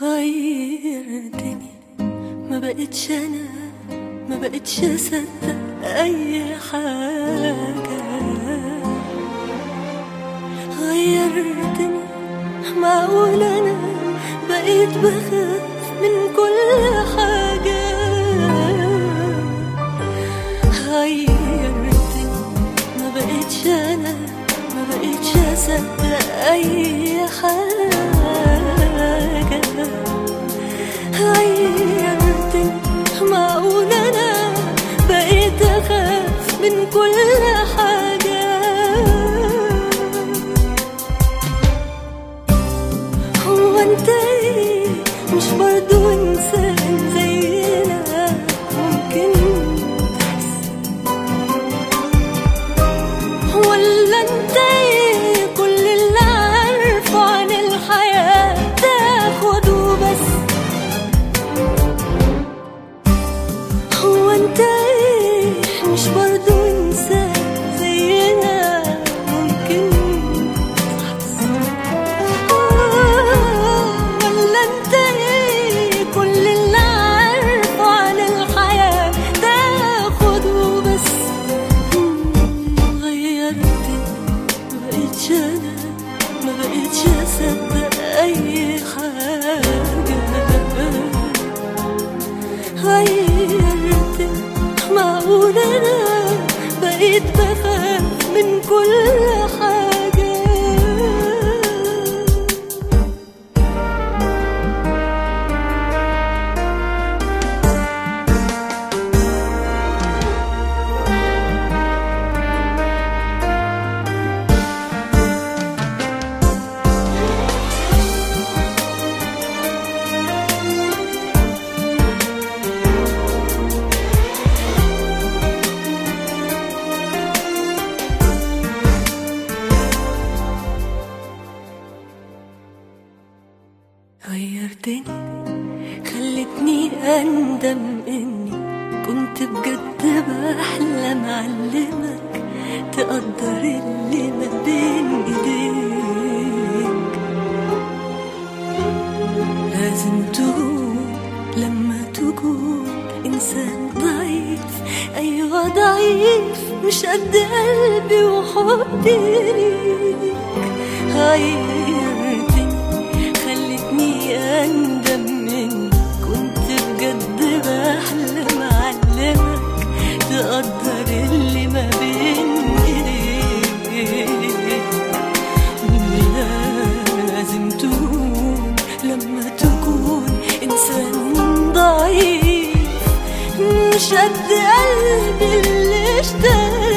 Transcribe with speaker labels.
Speaker 1: غيرتني ما بقتش انا ما بقتش اصدق اي حاجة غيرتني معقول انا بقيت بخاف من كل حاجة غيرتني ما بقتش انا ما بقتش اصدق اي حاجة غيرتني معقول انا بقيت اخاف من كل حاجة هو انت ايه مش برضو انسان زينا ممكن تحس ولا انت ايه كل اللي عارفه عن الحياة تاخده بس هو انت ايه مش برضو انسان زينا ممكن تحس ولا انت ايه كل اللي عارفه عن الحياة تاخده بس غيرتني ما بقتش انا ما بقتش اصدق اي حاجة غيرتني معقول انا بقيت بخاف من كل حاجة غيرتني خلتني أندم إني كنت بجد بحلم أعلمك تقدر اللي ما بين إيديك لازم تكون لما تكون إنسان ضعيف أيوة ضعيف مش قد قلبي وحبي ليك غيرتني خلتني أندم إني كنت بجد بحلم أعلمك تقدر اللي ما بين إيديك لازم تكون لما تكون إنسان ضعيف مش قد قلبي اللي اشتاق